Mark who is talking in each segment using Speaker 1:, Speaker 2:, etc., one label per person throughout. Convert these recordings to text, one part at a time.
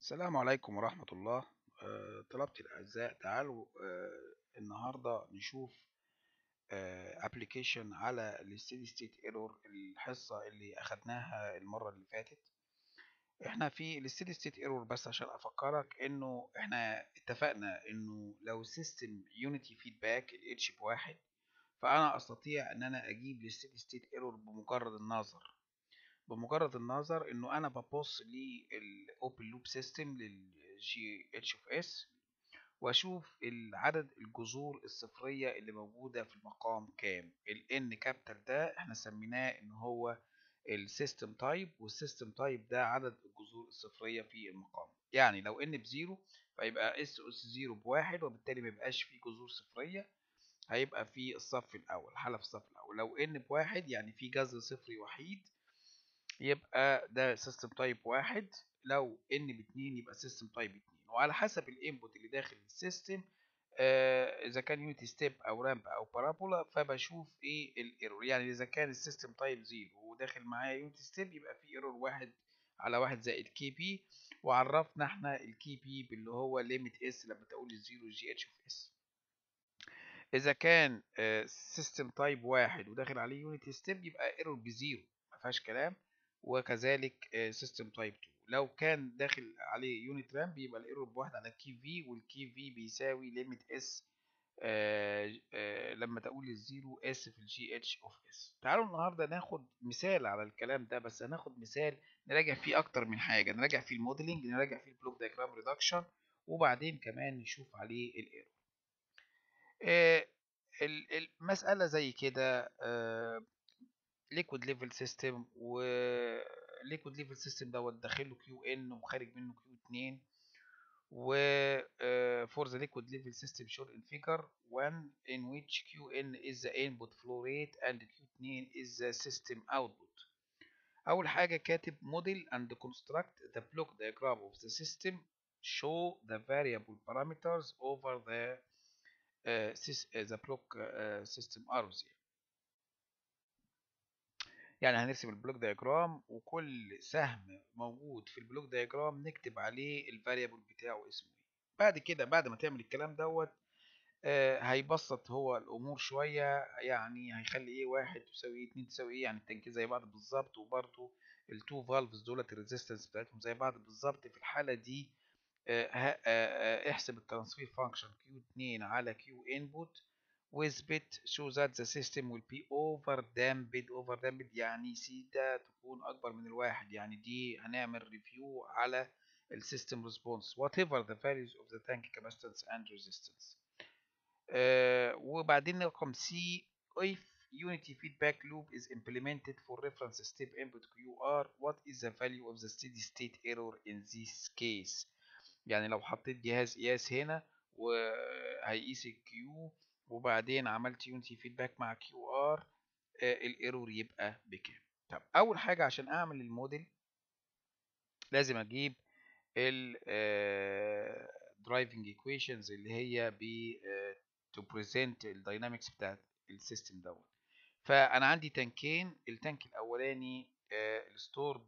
Speaker 1: السلام عليكم ورحمة الله آه، طلبتي الأعزاء تعالوا آه، النهاردة نشوف ابلكيشن على الستيدي ستيت ايرور الحصة اللي أخدناها المرة اللي فاتت احنا في الستيدي ستيت ايرور بس عشان أفكرك إنه احنا اتفقنا إنه لو السيستم يونيتي فيدباك الاتش بواحد فأنا أستطيع إن أنا أجيب الستيدي ستيت ايرور بمجرد النظر بمجرد النظر انه انا ببص للاوبن لوب سيستم للجي اتش اوف اس واشوف العدد الجذور الصفريه اللي موجوده في المقام كام الان كابيتال ده احنا سميناه ان هو السيستم تايب والسيستم تايب ده عدد الجذور الصفريه في المقام يعني لو ان بزيرو فيبقى اس اس زيرو بواحد وبالتالي ما يبقاش فيه جذور صفريه هيبقى في الصف الاول حاله في الصف الاول لو ان بواحد يعني في جذر صفري وحيد يبقى ده سيستم تايب واحد لو ان باتنين يبقى سيستم تايب اتنين وعلى حسب الانبوت اللي داخل السيستم آه اذا كان يونيتي ستيب او رامب او بارابولا فبشوف ايه الايرور يعني اذا كان السيستم تايب زيرو وداخل معايا يونيتي ستيب يبقى في ايرور واحد على واحد زائد كي بي وعرفنا احنا الكي بي باللي هو ليميت اس لما تقول الزيرو جي اتش اوف اس اذا كان سيستم تايب واحد وداخل عليه يونيتي ستيب يبقى ايرور بزيرو ما فيهاش كلام وكذلك سيستم تايب 2 لو كان داخل عليه يونت رام بيبقى الايرور بواحد على كي في والكي في بيساوي ليميت اس لما تقول الزيرو اس في الجي اتش اوف اس تعالوا النهارده ناخد مثال على الكلام ده بس هناخد مثال نراجع فيه اكتر من حاجه نراجع فيه الموديلنج نراجع فيه البلوك دايجرام ريدكشن وبعدين كمان نشوف عليه الايرور المساله زي كده ليكويد ليفل سيستم و ليكويد ليفل سيستم دوت داخل له كيو ان وخارج منه كيو 2 و for the liquid level system shown in figure 1 in which qn is the input flow rate and q2 is the system output اول حاجه كاتب model and construct the block diagram of the system show the variable parameters over the uh, the block uh, system arrows يعني هنرسم البلوك دايجرام وكل سهم موجود في البلوك دايجرام نكتب عليه الفاريبل بتاعه اسمه ايه بعد كده بعد ما تعمل الكلام دوت آه هيبسط هو الامور شويه يعني هيخلي ايه واحد تساوي ايه اتنين تساوي ايه يعني التنكيز زي بعض بالظبط وبرده التو فالفز دولت الريزيستنس بتاعتهم زي بعض بالظبط في الحاله دي آه آه احسب الترانسفير فانكشن كيو 2 على كيو انبوت with bit show that the system will be over damped over damped يعني سيتا تكون أكبر من الواحد يعني دي هنعمل ريفيو على السيستم response whatever the values of the tank capacitance and resistance uh, وبعدين رقم C if unity feedback loop is implemented for reference step input QR what is the value of the steady state error in this case يعني لو حطيت جهاز قياس هنا وهيقيس الكيو وبعدين عملت يونتي فيدباك مع كيو ار الايرور يبقى بكام طب اول حاجه عشان اعمل الموديل لازم اجيب ال درايفنج ايكويشنز اللي هي ب تو بريزنت الداينامكس بتاعت السيستم دوت فانا عندي تانكين التانك الاولاني الستورد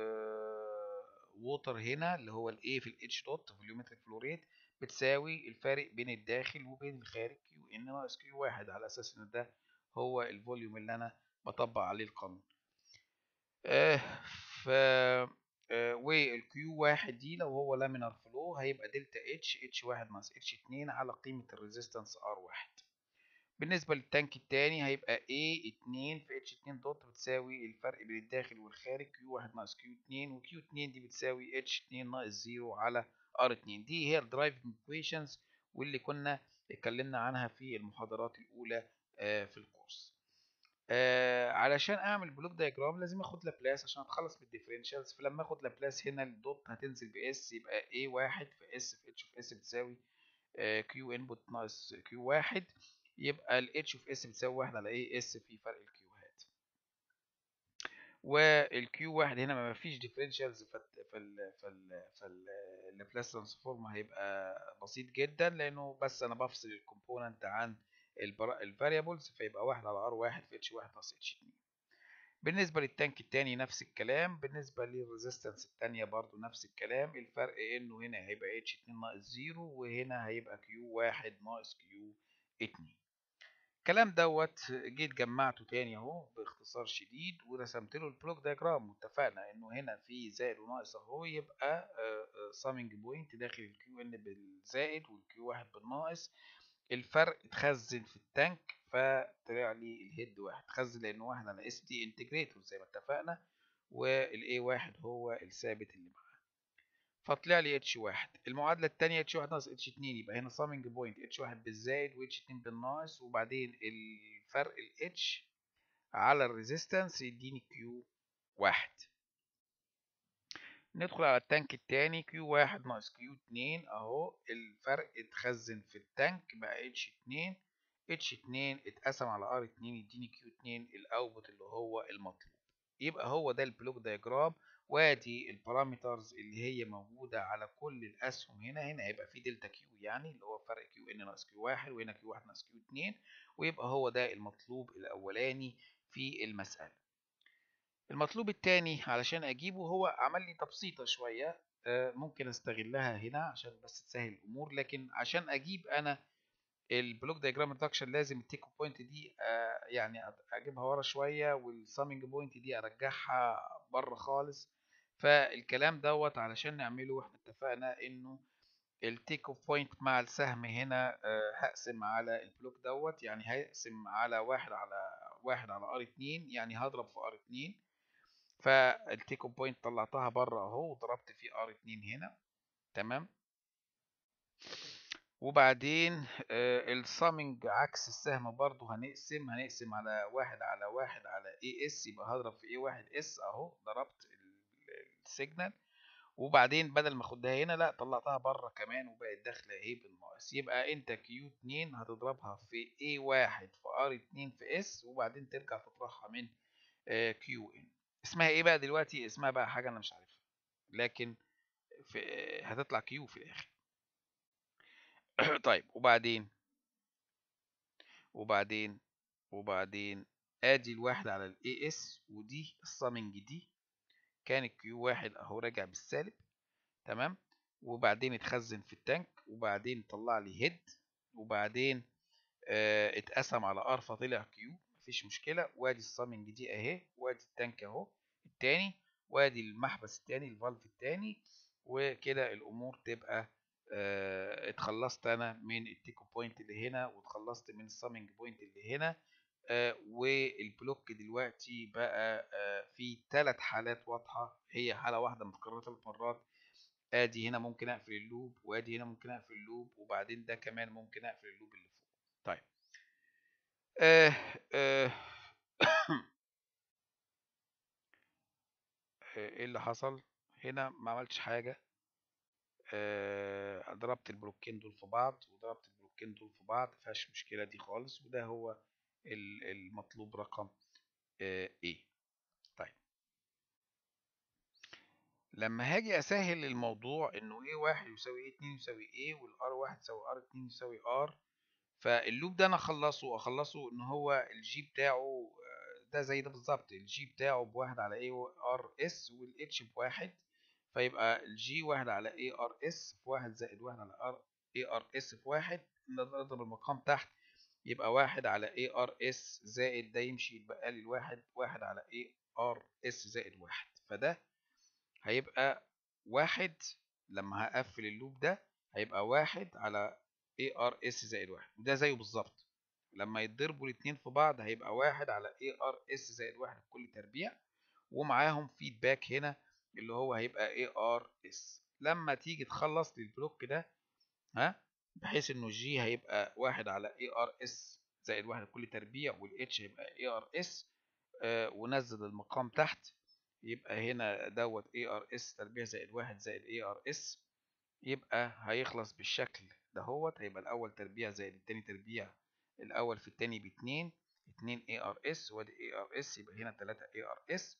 Speaker 1: ووتر هنا اللي هو الايه في الاتش دوت فوليومتريك فلو ريت بتساوي الفارق بين الداخل وبين الخارج كيو ان ناقص كيو واحد على اساس ان ده هو الفوليوم اللي انا بطبق عليه القانون آه ف آه والكيو واحد دي لو هو لامينار فلو هيبقى دلتا اتش اتش واحد ناقص اتش اتنين على قيمة الريزيستنس ار واحد بالنسبة للتانك التاني هيبقى A اتنين في اتش اتنين دوت بتساوي الفرق بين الداخل والخارج كيو واحد ناقص كيو اتنين وكيو اتنين دي بتساوي اتش اتنين ناقص زيرو على ار 2 دي هي الدرايفنج ايكويشنز واللي كنا اتكلمنا عنها في المحاضرات الاولى آه في الكورس آه علشان اعمل بلوك دايجرام لازم اخد لابلاس عشان اتخلص من الديفرنشالز فلما اخد لابلاس هنا الدوت هتنزل باس يبقى a واحد في اس في اتش في اس بتساوي آه كيو انبوت ناقص كيو واحد يبقى الاتش في اس بتساوي واحد على ايه اس في فرق الكيوهات والكيو واحد هنا ما فيش ديفرنشالز فال فال فاللابلاس ترانسفورم هيبقى بسيط جدا لانه بس انا بفصل الكومبوننت عن الفاريبلز فيبقى واحد على ار واحد في اتش واحد ناقص اتش اتنين بالنسبة للتانك التاني نفس الكلام بالنسبة للريزيستنس التانية برضو نفس الكلام الفرق انه هنا هيبقى اتش 2 ناقص 0 وهنا هيبقى كيو 1 ناقص كيو 2 الكلام دوت جيت جمعته تاني اهو باختصار شديد ورسمت له البلوك دياجرام واتفقنا انه هنا في زائد وناقص اهو يبقى سامينج بوينت داخل الكيو ان بالزائد والكيو 1 بالناقص الفرق اتخزن في التانك فطلع لي الهيد واحد اتخزن لانه واحد على اس دي انتجريتور زي ما اتفقنا والاي واحد هو الثابت اللي معاه فطلع لي اتش واحد المعادله الثانيه اتش واحد ناقص اتش اتنين يبقى هنا سامينج بوينت اتش واحد بالزائد واتش اتنين بالناقص وبعدين الفرق الاتش على الريزيستنس يديني كيو واحد ندخل على التانك التاني كيو واحد ناقص كيو اتنين اهو الفرق اتخزن في التانك بقى اتش اتنين اتش اتنين اتقسم على ار اتنين يديني كيو اتنين الاوتبوت اللي هو المطلوب يبقى هو ده البلوك دياجرام وادي البارامترز اللي هي موجودة على كل الأسهم هنا هنا هيبقى في دلتا كيو يعني اللي هو فرق كيو ان ناقص كيو واحد وهنا كيو واحد ناقص كيو اتنين ويبقى هو ده المطلوب الأولاني في المسألة المطلوب التاني علشان أجيبه هو عمل لي تبسيطة شوية ممكن استغلها هنا عشان بس تسهل الأمور لكن عشان أجيب أنا البلوك دايجرام ريدكشن لازم التيك بوينت دي يعني اجيبها ورا شويه والسامينج بوينت دي ارجعها بره خالص فالكلام دوت علشان نعمله احنا اتفقنا انه التيك بوينت مع السهم هنا هقسم على البلوك دوت يعني هقسم على واحد على واحد على ار اتنين يعني هضرب في ار اتنين فالتيك بوينت طلعتها بره اهو وضربت في ار اتنين هنا تمام وبعدين السامنج عكس السهم برضو هنقسم هنقسم على واحد على واحد على اي اس يبقى هضرب في اي واحد اس اهو ضربت السيجنال وبعدين بدل ما اخدها هنا لا طلعتها بره كمان وبقت داخله اهي بالناقص يبقى انت كيو 2 هتضربها في اي واحد في ار 2 في اس وبعدين ترجع تطرحها من كيو ان اسمها ايه بقى دلوقتي اسمها بقى حاجه انا مش عارفها لكن في هتطلع كيو في الاخر طيب وبعدين وبعدين وبعدين ادي الواحد على الاي اس ودي السامنج دي كان الكيو واحد اهو راجع بالسالب تمام وبعدين اتخزن في التانك وبعدين طلع لي هيد وبعدين اه اتقسم على ار فطلع كيو مفيش مشكله وادي السامنج دي اهي وادي التانك اهو التاني وادي المحبس التاني الفالف التاني وكده الامور تبقى اه اتخلصت انا من التيكو بوينت اللي هنا واتخلصت من السامنج بوينت اللي هنا اه والبلوك دلوقتي بقى اه في ثلاث حالات واضحه هي حاله واحده متكرره ثلاث مرات ادي هنا ممكن اقفل اللوب وادي هنا ممكن اقفل اللوب وبعدين ده كمان ممكن اقفل اللوب اللي فوق طيب آه آه ايه اللي حصل هنا ما عملتش حاجه آه ضربت البلوكين دول في بعض وضربت البلوكين دول في بعض مفيهاش مشكله دي خالص وده هو المطلوب رقم آه ايه طيب لما هاجي اسهل الموضوع انه ايه واحد يساوي ايه اتنين يساوي ايه والار واحد يساوي ار اتنين يساوي ار فاللوب ده انا اخلصه اخلصه ان هو الجي بتاعه ده زي ده بالظبط الجي بتاعه بواحد على اي ار اس والاتش بواحد فيبقى الجي واحد على اي ار اس في واحد زائد واحد على ار اي ار اس في واحد نضرب المقام تحت يبقى واحد على اي ار اس زائد ده يمشي يتبقى لي الواحد واحد على اي ار اس زائد واحد فده هيبقى واحد لما هقفل اللوب ده هيبقى واحد على اي ار اس زائد واحد وده زيه بالظبط لما يتضربوا الاتنين في بعض هيبقى واحد على اي ار اس زائد واحد بكل تربيع ومعاهم فيدباك هنا اللي هو هيبقى اي ار اس لما تيجي تخلص للبلوك ده ها بحيث انه الجي هيبقى واحد على اي ار اس زائد واحد بكل تربيع والاتش هيبقى اي ار اس آه ونزل المقام تحت يبقى هنا دوت اي ار اس تربيع زائد واحد زائد اي ار اس يبقى هيخلص بالشكل دهوت هيبقى الاول تربيع زائد التاني تربيع الاول في التاني باتنين اتنين اي ار اس وادي اي ار اس يبقى هنا تلاتة اي ار اس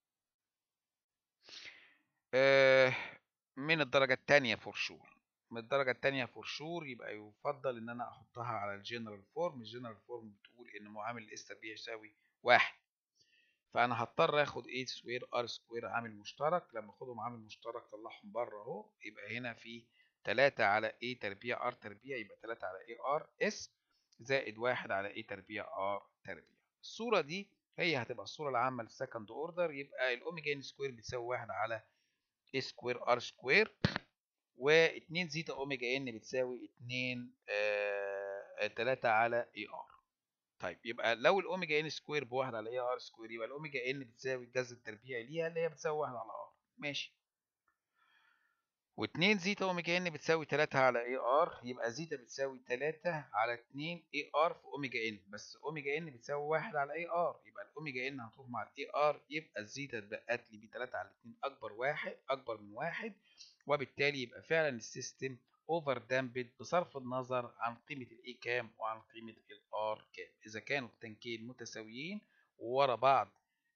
Speaker 1: من الدرجة التانية فور شور من الدرجة التانية فور شور يبقى يفضل ان انا احطها على الجنرال فورم الجنرال فورم بتقول ان معامل الاس تربيع يساوي واحد فانا هضطر اخد a سكوير ار سكوير عامل مشترك لما اخدهم عامل مشترك طلعهم بره اهو يبقى هنا في 3 على a تربيع r تربيع يبقى 3 على a r s زائد 1 على a تربيع r تربيع الصوره دي هي هتبقى الصوره العامه للسكند اوردر يبقى الاوميجا ان سكوير بتساوي 1 على a سكوير ار سكوير و2 زيتا اوميجا ان بتساوي 2 آه 3 على اي ار طيب يبقى لو الاوميجا ان سكوير بواحد على اي ار سكوير يبقى الاوميجا ان بتساوي الجذر التربيعي ليها اللي هي بتساوي 1 على ار ماشي و2 زيتا اوميجا ان بتساوي 3 على اي ار يبقى زيتا بتساوي 3 على 2 اي ار في اوميجا ان بس اوميجا ان بتساوي 1 على اي ار يبقى الاوميجا ان هتروح مع الاي ار يبقى الزيتا اتبقت لي ب 3 على 2 اكبر واحد اكبر من واحد وبالتالي يبقى فعلا السيستم اوفر دامبد بصرف النظر عن قيمه الاي كام وعن قيمه الار كام اذا كانوا التنكين متساويين وورا بعض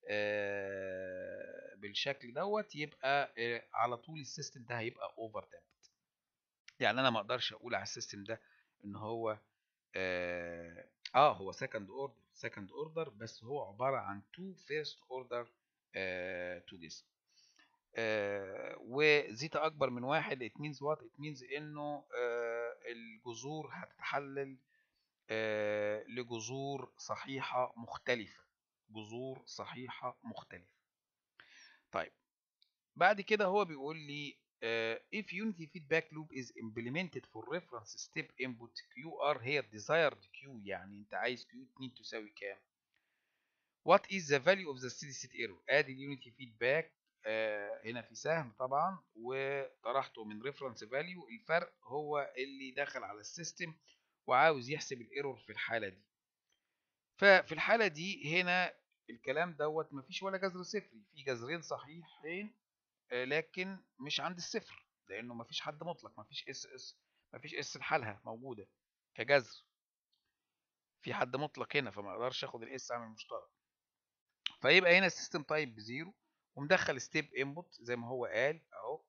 Speaker 1: آه بالشكل دوت يبقى آه على طول السيستم ده هيبقى اوفر دامبد يعني انا ما اقدرش اقول على السيستم ده ان هو اه, آه هو سكند اوردر سكند اوردر بس هو عباره عن تو فيرست اوردر تو جسم آه وزيتا اكبر من واحد it means what it means انه آه الجذور هتتحلل آه لجذور صحيحة مختلفة جذور صحيحة مختلفة طيب بعد كده هو بيقول لي if unity feedback loop is implemented for reference step input QR here desired Q يعني انت عايز Q2 تساوي كام what is the value of the steady state error ادي اليونيتي فيدباك آه هنا في سهم طبعا وطرحته من ريفرنس فاليو الفرق هو اللي دخل على السيستم وعاوز يحسب الايرور في الحاله دي ففي الحاله دي هنا الكلام دوت مفيش ولا جذر صفري في جذرين صحيحين آه لكن مش عند الصفر لانه مفيش حد مطلق مفيش اس اس مفيش اس لحالها موجوده كجذر في حد مطلق هنا فما اقدرش اخد الاس عامل مشترك فيبقى هنا السيستم تايب بزيرو ومدخل ستيب انبوت زي ما هو قال اهو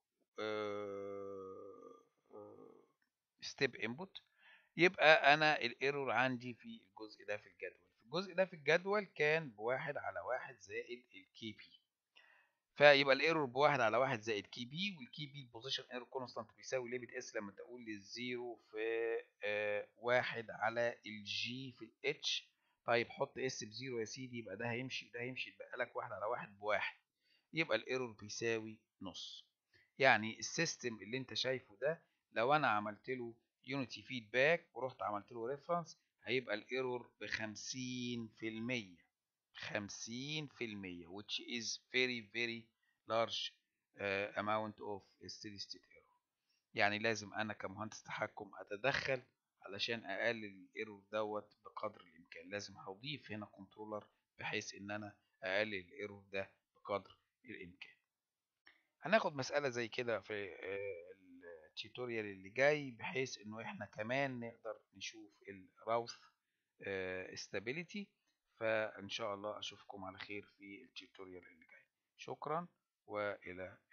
Speaker 1: ستيب انبوت يبقى انا الايرور عندي في الجزء ده في الجدول في الجزء ده في الجدول كان بواحد على واحد زائد الكي بي فيبقى الايرور بواحد على واحد زائد كي بي والكي بي البوزيشن ايرور كونستانت بيساوي ليميت اس لما تقول لي الزيرو في آه واحد على الجي في الاتش طيب حط اس بزيرو يا سيدي يبقى ده هيمشي ده هيمشي يتبقى لك واحد على واحد بواحد يبقى الايرور بيساوي نص يعني السيستم اللي انت شايفه ده لو انا عملت له يونيتي فيدباك ورحت عملت له ريفرنس هيبقى الايرور ب 50% 50% which is very very large uh, amount of steady state error يعني لازم انا كمهندس تحكم اتدخل علشان اقلل الايرور دوت بقدر الامكان لازم هضيف هنا كنترولر بحيث ان انا اقلل الايرور ده بقدر الامكان هناخد مسألة زي كده في التيوتوريال اللي جاي بحيث انه احنا كمان نقدر نشوف الراوث استابيليتي فان شاء الله اشوفكم على خير في التيوتوريال اللي جاي شكرا والى